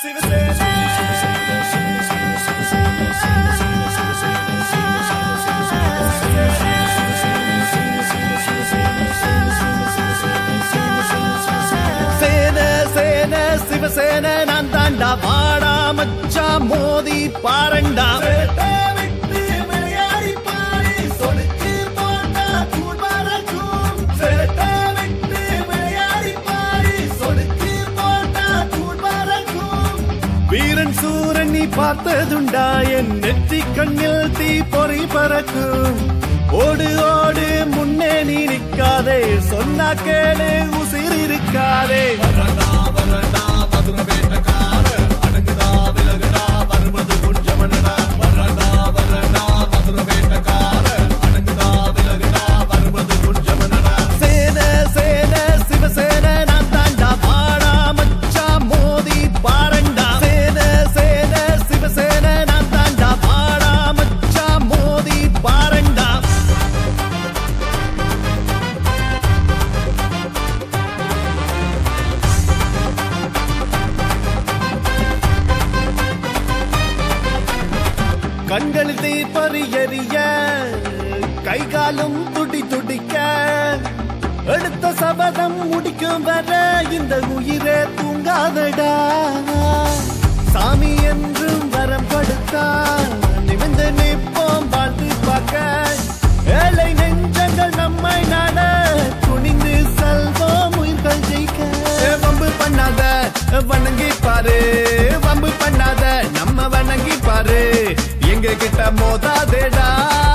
சேன சேன சிவசேன நான் தாண்டா வாடா மச்சா மோதி பாரண்டா வீரன் சூரன் நீ பார்த்ததுண்டா என் நெற்றி கண்ணில் தீ பொறி பறக்கும் ஓடு ஓடு முன்னே நீ நிற்காதே சொன்னா கேளு உசிர் இருக்காதே சேன சேன சிவசேன நான் தாண்டா வாடா மச்சா மோதி பாரண்டா சேன சேன சிவசேன நான் தாண்டா வாடா மச்சா மோதி பாரண்டா கண்களில் தீப்பறி எரிய கை காலும் துடி துடிக்க எடுத்த சபதம் முடிக்கும் வர இந்த உயிரே தூங்காதடா சாமி என்றும் வரம் கொடுத்தா நிமிந்து நிற்போம் வாழ்ந்து பார்க்க ஏழை நெஞ்சங்கள் நம்மை நாட துணிந்து செல்வோம் உயிர்கள் ஜெயிக்க ஏ, வம்பு பண்ணாத வணங்கி பாரு வம்பு பண்ணாத நம்ம வணங்கி பாரு எங்க கிட்ட மோதாதேடா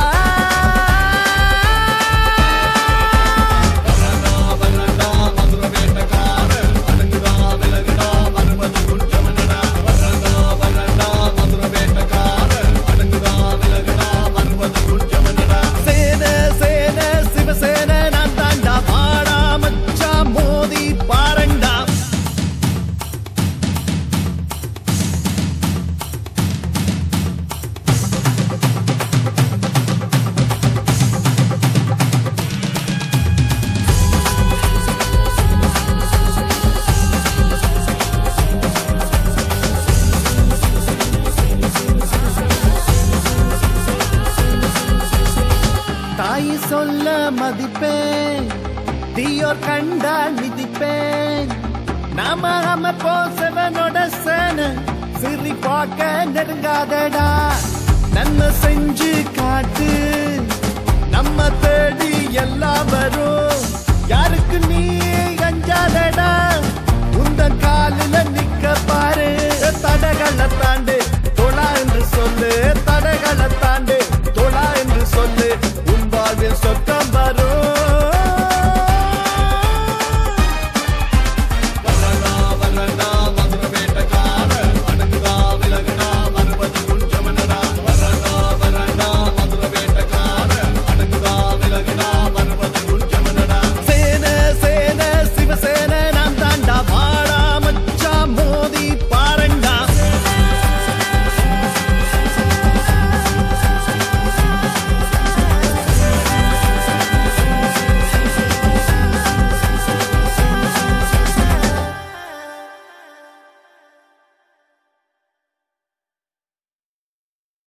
சேன சேன சிவசேன நான் தாண்டா வாடா மச்சா மோதி பாரண்டா தாய் சொல்ல மதிப்பேன் தீயோர் கண்டால் மிதிப்பேன் நாம அமர்ப்போ செவனோட சேன சிரி பார்க்க நெருங்காதடா நன்மை செஞ்சு காட்டு நம்ம தேடி எல்லாம் வரும் யாருக்கு நீ அஞ்சாதடா